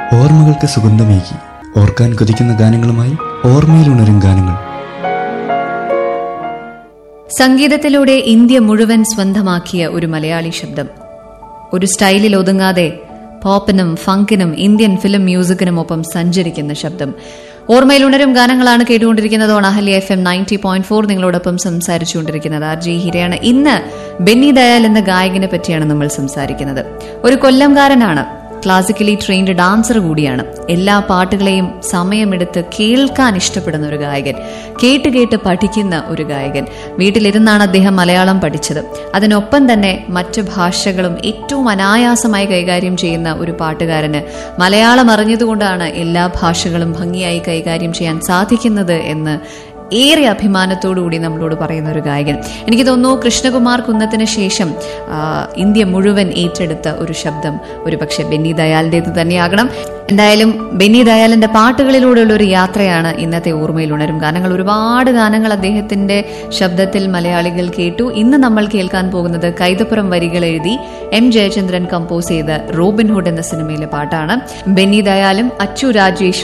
ഓർമ്മകൾക്ക് സുഗന്ധമേകി ഓർക്കാൻ കൊതിക്കുന്ന ഗാനങ്ങളുമായി ഓർമ്മയിലുണരും ഗാനങ്ങൾ സംഗീതത്തിലൂടെ ഇന്ത്യ മുഴുവൻ സ്വന്തമാക്കിയ ഒരു മലയാളി ശബ്ദം ഒരു സ്റ്റൈലിൽ ഒതുങ്ങാതെ പോപ്പിനും ഫങ്കിനും ഇന്ത്യൻ ഫിലിം മ്യൂസിക്കിനുമൊപ്പം സഞ്ചരിക്കുന്ന ശബ്ദം ഓർമ്മയിലുണരും ഗാനങ്ങളാണ് കേട്ടുകൊണ്ടിരിക്കുന്നത് on Ahalya F M ninety point four നിങ്ങളോടൊപ്പം സംസാരിച്ചുകൊണ്ടിരിക്കുന്നത് ആർ ജി ഹിരയാണ് ഇന്ന് ബെന്നി ദയാൽ എന്ന ഗായകനെ പറ്റിയാണ് നമ്മൾ സംസാരിക്കുന്നത് ഒരു കൊല്ലംകാരനാണ് ക്ലാസിക്കലി ട്രെയിൻഡ് ഡാൻസർ കൂടിയാണ് എല്ലാ പാട്ടുകളെയും സമയമെടുത്ത് കേൾക്കാൻ ഇഷ്ടപ്പെടുന്ന ഒരു ഗായകൻ കേട്ട് കേട്ട് പഠിക്കുന്ന ഒരു ഗായകൻ വീട്ടിലിരുന്നാണ് അദ്ദേഹം മലയാളം പഠിച്ചത് അതിനൊപ്പം തന്നെ മറ്റു ഭാഷകളും ഏറ്റവും അനായാസമായി കൈകാര്യം ചെയ്യുന്ന ഒരു പാട്ടുകാരന് മലയാളം അറിഞ്ഞതുകൊണ്ടാണ് എല്ലാ ഭാഷകളും ഭംഗിയായി കൈകാര്യം ചെയ്യാൻ സാധിക്കുന്നത് എന്ന് ഏറെ അഭിമാനത്തോടുകൂടി നമ്മളോട് പറയുന്ന ഒരു ഗായകൻ എനിക്ക് തോന്നുന്നു കൃഷ്ണകുമാർ കുന്നത്തിന് ശേഷം ആ, ഇന്ത്യ മുഴുവൻ ഏറ്റെടുത്ത ഒരു ശബ്ദം ഒരു പക്ഷെ ബെന്നി ദയാലിൻ്റെത് തന്നെയാകണം എന്തായാലും ബെന്നി ദയാലിന്റെ പാട്ടുകളിലൂടെയുള്ള ഒരു യാത്രയാണ് ഇന്നത്തെ ഓർമ്മയിൽ ഉണരും ഗാനങ്ങൾ ഒരുപാട് ഗാനങ്ങൾ അദ്ദേഹത്തിന്റെ ശബ്ദത്തിൽ മലയാളികൾ കേട്ടു ഇന്ന് നമ്മൾ കേൾക്കാൻ പോകുന്നത് കൈതപ്പുറം വരികൾ എഴുതി എം ജയചന്ദ്രൻ കമ്പോസ് ചെയ്ത റോബിൻഹുഡ് എന്ന സിനിമയിലെ പാട്ടാണ് ബെന്നി ദയാലും അച്ചു രാജേഷ്